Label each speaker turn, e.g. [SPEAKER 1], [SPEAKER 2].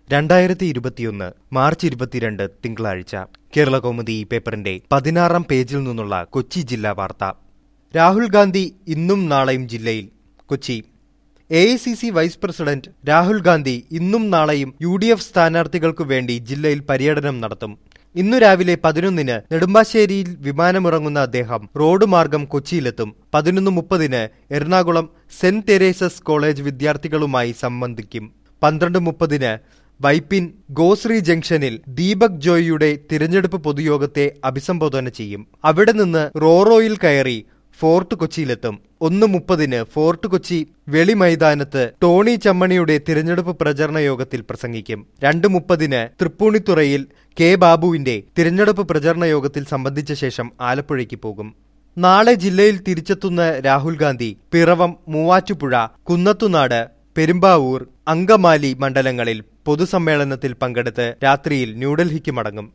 [SPEAKER 1] രണ്ടായിരത്തി ഇരുപത്തിയൊന്ന് മാർച്ച് ഇരുപത്തിരണ്ട് തിങ്കളാഴ്ച കേരള കൗമുദി ഈ പേപ്പറിന്റെ പതിനാറാം പേജിൽ നിന്നുള്ള കൊച്ചി ജില്ലാ വാർത്ത രാഹുൽ ഗാന്ധി ഇന്നും നാളെയും ജില്ലയിൽ Kochi A I C C vice president Rahul Gandhi ഇന്നും നാളെയും യു ഡി എഫ് സ്ഥാനാർത്ഥികൾക്കു വേണ്ടി ജില്ലയിൽ പര്യടനം നടത്തും ഇന്നു രാവിലെ പതിനൊന്നിന് നെടുമ്പാശ്ശേരിയിൽ വിമാനമിറങ്ങുന്ന അദ്ദേഹം റോഡ് മാർഗം കൊച്ചിയിലെത്തും പതിനൊന്ന് മുപ്പതിന് എറണാകുളം സെന്റ് തെരേസസ് കോളേജ് വിദ്യാർത്ഥികളുമായി സംബന്ധിക്കും പന്ത്രണ്ട് മുപ്പതിന് വൈപ്പിൻ ഗോശ്രീ ജംഗ്ഷനിൽ ദീപക് ജോയിയുടെ തിരഞ്ഞെടുപ്പ് പൊതുയോഗത്തെ അഭിസംബോധന ചെയ്യും അവിടെ നിന്ന് റോറോയിൽ കയറി ഫോർട്ട് കൊച്ചിയിലെത്തും ഒന്ന് മുപ്പതിന് ഫോർട്ട് കൊച്ചി വെളി മൈതാനത്ത് ടോണി ചമ്മണിയുടെ തിരഞ്ഞെടുപ്പ് പ്രചരണ യോഗത്തിൽ പ്രസംഗിക്കും രണ്ട് മുപ്പതിന് തൃപ്പൂണിത്തുറയിൽ കെ ബാബുവിന്റെ തിരഞ്ഞെടുപ്പ് പ്രചരണ യോഗത്തിൽ സംബന്ധിച്ച ശേഷം ആലപ്പുഴയ്ക്ക് പോകും നാളെ ജില്ലയിൽ തിരിച്ചെത്തുന്ന രാഹുൽ ഗാന്ധി പിറവം മൂവാറ്റുപുഴ കുന്നത്തുനാട് പെരുമ്പാവൂർ അങ്കമാലി മണ്ഡലങ്ങളിൽ പൊതുസമ്മേളനത്തിൽ പങ്കെടുത്ത് രാത്രിയിൽ ന്യൂഡൽഹിക്ക് മടങ്ങും